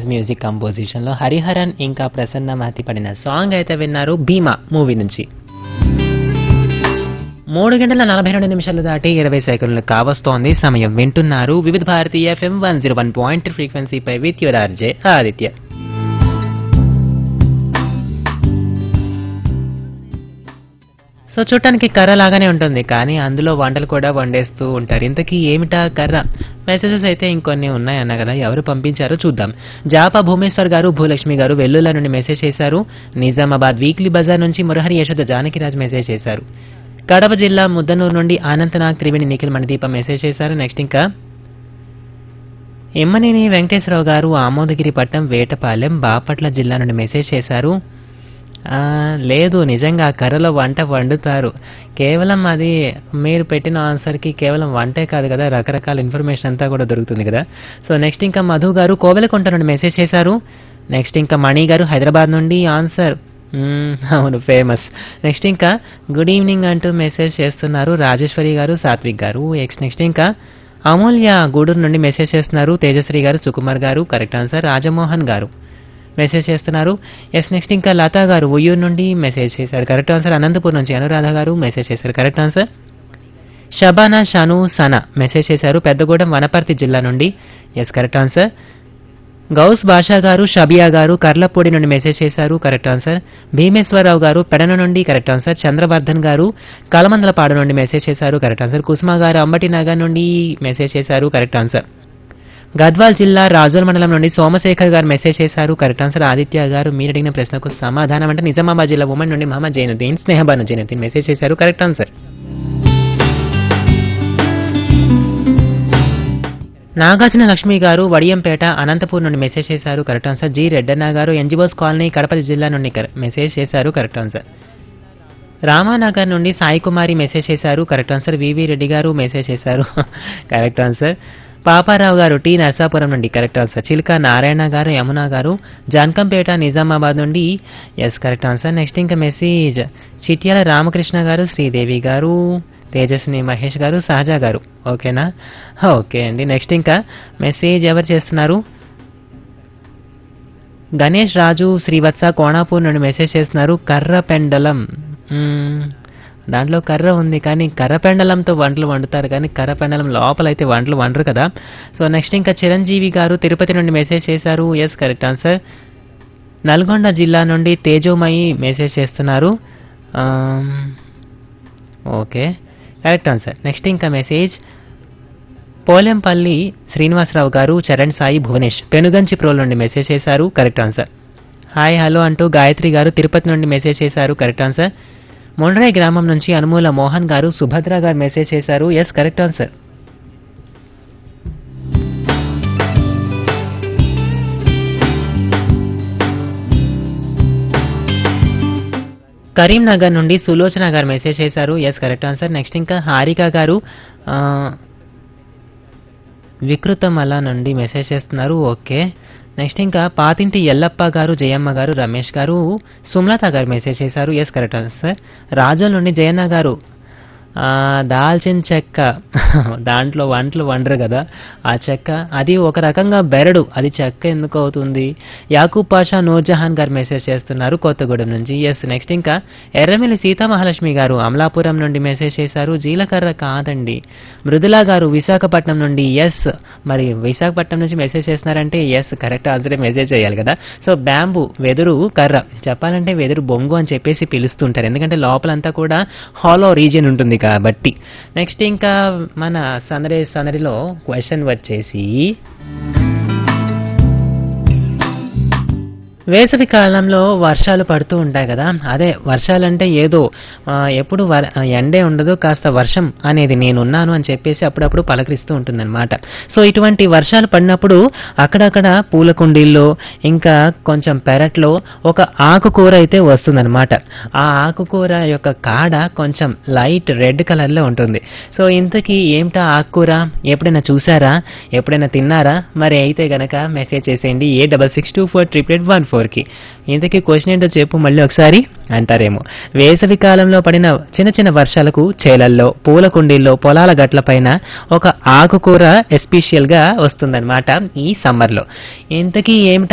Music composition లో హరిహరన్ ఇంకా ప్రసన్న మహతి పడిన సాంగ్ అయితే విన్నారు భీమా మూవీ నుంచి మూడు గంటల నలభై రెండు నిమిషాలు దాటి ఇరవై సెకండ్లు కావస్తోంది సమయం వింటున్నారు Vividh Bharati FM one zero one point ఫ్రీక్వెన్సీపై with your RJ Aditya so చూడటానికి కర్ర లాగానే ఉంటుంది కానీ అందులో వంటలు కూడా వండేస్తూ ఉంటారు ఇంతకీ ఏమిటా కర్ర మెసేజెస్ అయితే ఇంకొన్ని ఉన్నాయన్న కదా ఎవరు పంపించారో చూద్దాం జాపా భూమేశ్వర్ గారు భూలక్ష్మి గారు వెల్లుల నుండి మెసేజ్ చేశారు నిజామాబాద్ వీక్లీ బజార్ నుంచి మురహరి యశోద జానకిరాజ్ మెసేజ్ చేశారు కడప జిల్లా ముద్దనూరు నుండి అనంతనాగ్ త్రివేణి నిఖిల్ మణిదీప మెసేజ్ చేశారు నెక్స్ట్ ఇంకా ఎమ్మనేని వెంకటేశ్వరరావు గారు ఆమోదగిరి పట్టం వేటపాలెం బాపట్ల జిల్లా నుండి మెసేజ్ చేశారు ఆ, లేదు నిజంగా కర్రలో వంట వండుతారు కేవలం అది మీరు పెట్టిన ఆన్సర్కి కేవలం వంటే కాదు కదా రకరకాల ఇన్ఫర్మేషన్ అంతా కూడా దొరుకుతుంది కదా సో నెక్స్ట్ ఇంకా మధు గారు కోవెలకుంట నుండి మెసేజ్ చేశారు నెక్స్ట్ ఇంకా మణి గారు హైదరాబాద్ నుండి ఆన్సర్ మ్మ్, అవును ఫేమస్ నెక్స్ట్ ఇంకా గుడ్ ఈవినింగ్ అంటూ మెసేజ్ చేస్తున్నారు రాజేశ్వరి గారు సాత్విక్ గారు ఎక్స్ నెక్స్ట్ ఇంకా అమూల్య గూడూరు నుండి మెసేజ్ చేస్తున్నారు తేజశ్రీ గారు సుకుమార్ గారు కరెక్ట్ ఆన్సర్ రాజమోహన్ గారు మెసేజ్ చేస్తున్నారు ఎస్ నెక్స్ట్ ఇంకా లతా గారు ఉయ్యూరు నుండి మెసేజ్ చేశారు కరెక్ట్ ఆన్సర్ అనంతపూర్ నుంచి అనురాధ గారు మెసేజ్ చేశారు కరెక్ట్ ఆన్సర్ షబానా షాను సనా మెసేజ్ చేశారు పెద్దగూడెం వనపర్తి జిల్లా నుండి yes correct answer Ghouse Basha garu Shabiya గారు కర్లపూడి నుండి మెసేజ్ చేశారు కరెక్ట్ ఆన్సర్ భీమేశ్వరరావు గారు పెడన నుండి కరెక్ట్ ఆన్సర్ చంద్రవర్ధన్ గారు కలమందలపాడు నుండి మెసేజ్ చేశారు కరెక్ట్ ఆన్సర్ కుసుమ గారు అంబటి నగర్ నుండి మెసేజ్ చేశారు కరెక్ట్ ఆన్సర్ గద్వాల్ జిల్లా రాజోల్ మండలం నుండి సోమశేఖర్ గారు మెసేజ్ చేశారు కరెక్ట్ ఆన్సర్ ఆదిత్య గారు మీరు అడిగిన ప్రశ్నకు సమాధానం అంటే నిజామాబాద్ జిల్లా ఉమెన్ నుండి మహమ్మద్ జైనుద్దీన్ స్నేహబాను జైనుద్దీన్ మెసేజ్ చేశారు కరెక్ట్ ఆన్సర్ నాగార్జున లక్ష్మి గారు వడియంపేట అనంతపూర్ నుండి మెసేజ్ చేశారు కరెక్ట్ ఆన్సర్ జి రెడ్డన్న గారు ఎన్జిఓస్ కాలనీ కడప జిల్లా నుండి కర- మెసేజ్ చేశారు కరెక్ట్ ఆన్సర్ రామానగర్ నుండి సాయి కుమారి మెసేజ్ చేశారు correct answer VV Reddy garu message చేశారు కరెక్ట్ ఆన్సర్ పాపారావు గారు టి నర్సాపురం నుండి కరెక్ట్ ఆన్సర్ చిలుక నారాయణ గారు యమున గారు జాన్కంపేట నిజామాబాద్ నుండి ఎస్ కరెక్ట్ ఆన్సర్ నెక్స్ట్ ఇంకా మెసేజ్ చిట్యాల రామకృష్ణ గారు శ్రీదేవి గారు తేజస్విని మహేష్ గారు సహజ గారు ఓకేనా ఓకే అండి నెక్స్ట్ ఇంకా మెసేజ్ ఎవరు చేస్తున్నారు గణేష్ రాజు శ్రీవత్స కోణాపూర్ నుండి మెసేజ్ చేస్తున్నారు కర్ర పెండలం మ్మ్. దాంట్లో కర్ర ఉంది కానీ కర్ర పెండలంతో వంటలు వండుతారు కానీ కర్ర పెండలం లోపల అయితే వంటలు వండరు కదా సో నెక్స్ట్ ఇంకా చిరంజీవి గారు తిరుపతి నుండి మెసేజ్ చేశారు ఎస్ కరెక్ట్ ఆన్సర్ నల్గొండ జిల్లా నుండి తేజోమయి మెసేజ్ చేస్తున్నారు um, okay correct answer next ఇంకా మెసేజ్ పోలెంపల్లి శ్రీనివాసరావు గారు చరణ్ సాయి భువనేష్ పెనుగంచి ప్రోల్ నుండి మెసేజ్ చేశారు కరెక్ట్ ఆన్సర్ హాయ్ హలో అంటూ గాయత్రి గారు తిరుపతి నుండి మెసేజ్ చేశారు కరెక్ట్ ఆన్సర్ మొండ్రై గ్రామం నుంచి అనుమూల మోహన్ గారు సుభద్ర గారు మెసేజ్ చేశారు ఎస్ కరెక్ట్ ఆన్సర్ కరీంనగర్ నుండి సులోచన గారు మెసేజ్ చేశారు ఎస్ కరెక్ట్ ఆన్సర్ నెక్స్ట్ ఇంకా హారిక గారు ఆ, వికృతమల నుండి మెసేజ్ చేస్తున్నారు ఓకే నెక్స్ట్ ఇంకా పాతింటి ఎల్లప్ప గారు జయమ్మ గారు రమేష్ గారు సుమలత గారు మెసేజ్ చేశారు ఎస్ కరెక్ట్ ఆన్సర్ రాజోల్ నుండి జయన్న గారు ఆ, దాల్చిన చెక్క దాంట్లో వంటలు వండరు కదా ఆ చెక్క అది ఒక రకంగా బెరడు అది చెక్క ఎందుకు అవుతుంది యాకూబ్ పాషా నూర్జహాన్ గారు మెసేజ్ చేస్తున్నారు కొత్తగూడెం నుంచి ఎస్ నెక్స్ట్ ఇంకా ఎర్రమిల్లి సీతామహాలక్ష్మి గారు అమలాపురం నుండి మెసేజ్ చేశారు జీలకర్ర కాదండి మృదులా గారు విశాఖపట్నం నుండి ఎస్ మరి విశాఖపట్నం నుంచి మెసేజ్ చేస్తున్నారంటే ఎస్ కరెక్ట్ ఆన్సరే మెసేజ్ చేయాలి కదా సో బ్యాంబు వెదురు కర్ర చెప్పాలంటే వెదురు బొంగు అని చెప్పేసి పిలుస్తుంటారు ఎందుకంటే లోపలంతా కూడా హాలో రీజియన్ ఉంటుంది కాబట్టి నెక్స్ట్ ఇంకా మన సందడి సందడిలో క్వశ్చన్ వచ్చేసి వేసవి కాలంలో వర్షాలు పడుతూ ఉంటాయి కదా అదే వర్షాలంటే ఏదో ఆ, ఎప్పుడు వర- ఆ, ఎండే ఉండదు కాస్త వర్షం అనేది నేనున్నాను అని చెప్పేసి అప్పుడప్పుడు పలకరిస్తూ ఉంటుందన్నమాట సో ఇటువంటి వర్షాలు పడినప్పుడు అక్కడక్కడ పూల కుండీల్లో ఇంకా కొంచెం పెరట్లో ఒక ఆకుకూర అయితే వస్తుందన్నమాట ఆ ఆకుకూర యొక్క కాడ కొంచెం లైట్ రెడ్ కలర్లో ఉంటుంది సో ఇంతకీ ఏమిటా ఆకుకూర ఎప్పుడైనా చూసారా ఎప్పుడైనా తిన్నారా మరి అయితే గనక మెసేజ్ చేసేయండి A double six two four triple eight one ఫోర్కి ఇంతకీ క్వశ్చన్ ఏంటో చెప్పు మళ్ళీ ఒకసారి అంటారేమో వేసవి కాలంలో పడిన చిన్న చిన్న వర్షాలకు చేలల్లో పూల కుండీల్లో పొలాల గట్లపైన ఒక ఆకుకూర ఎస్పెషియల్గా వస్తుందన్నమాట ఈ సమ్మర్లో ఇంతకీ ఏమిటా